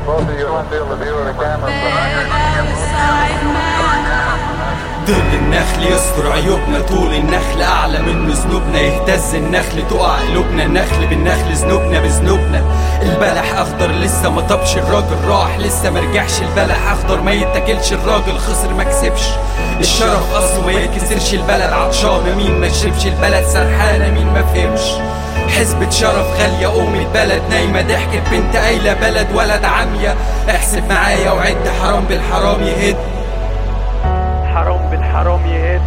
Both of you will feel the view of the camera. ظل النخل يستر عيوبنا طول النخل اعلى من ذنوبنا يهتز النخل تقع قلوبنا النخل بالنخل ذنوبنا بذنوبنا البلح اخضر لسه ما طبش الراجل راح لسه ما رجعش البلح اخضر ما يتاكلش الراجل خسر ما كسبش الشرف اصله ما يتكسرش البلد عطشانه مين ما شربش البلد سرحانه مين ما فهمش حسبة شرف غالية أم البلد نايمة ضحكت بنت قايلة بلد ولد عمية احسب معايا وعد حرام بالحرام يهد حرام بالحرام يهد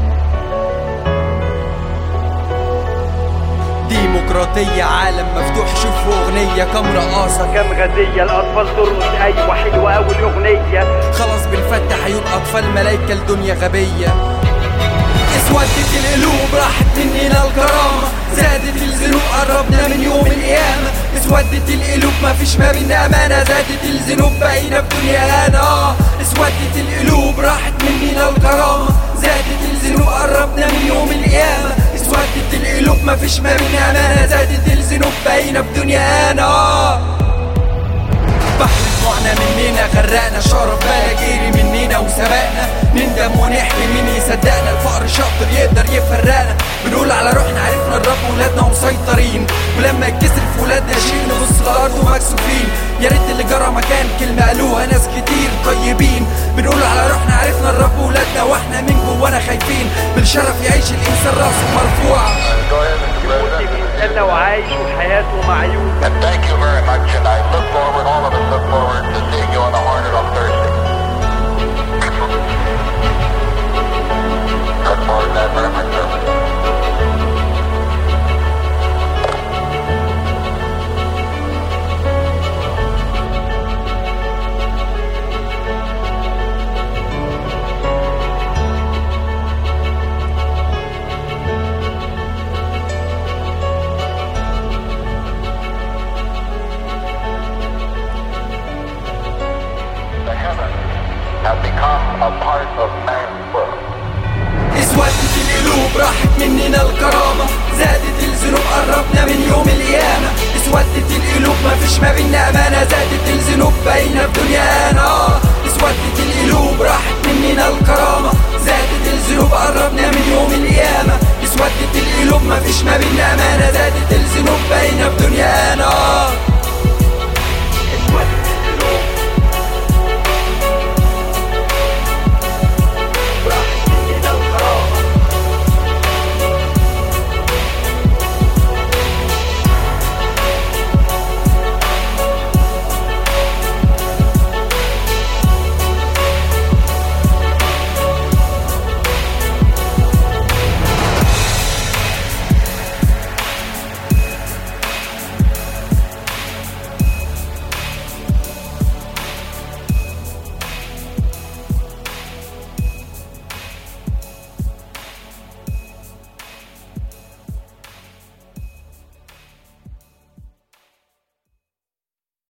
ديمقراطية عالم مفتوح شوفوا أغنية كام رقاصة كام غازية الأطفال ترقص أيوة حلوة أوي الأغنية خلاص بنفتح عيون أطفال ملايكة الدنيا غبية اسودت القلوب راحت مننا الكرامة زادت الذنوب قربنا من يوم القيامة اسودت القلوب مفيش ما بينا أمانة زادت الذنوب بقينا في دنيا أنا آه. اسودت القلوب راحت مننا الكرامة زادت الذنوب قربنا من يوم القيامة اسودت القلوب مفيش ما بينا أمانة زادت الذنوب بقينا في دنيا أنا آه. بحر دموعنا مننا غرقنا شرف بلا جري مننا وسبقنا نندم ونحكي مين يصدقنا الفقر شاطر يقدر يفرقنا بنقول على روحنا عرفنا نربي ولادنا ومسيطرين ولما يتكسر في ولادنا شيء نبص الارض ومكسوفين يا ريت اللي جرى مكان كلمه قالوها ناس كتير طيبين بنقول على روحنا عرفنا نربي ولادنا واحنا من جوانا خايفين بالشرف يعيش الانسان راسه مرفوع Go ahead, Mr. يموت President. بيتسلى وعايش وحياته معيوب And thank you very much, and I look forward, all of us look forward to seeing you on the Hornet on Thursday. Look forward to that very much, sir. The heavens have become a part of man's world. اسودت القلوب راحت مننا الكرامة زادت الذنوب قربنا من يوم القيامة اسودت القلوب مفيش ما بينا أمانة زادت الذنوب بقينا في دنيانا آه. اسودت القلوب راحت مننا الكرامة زادت الذنوب قربنا من يوم القيامة اسودت القلوب مفيش ما بينا أمانة زادت الذنوب بقينا في دنيانا آه.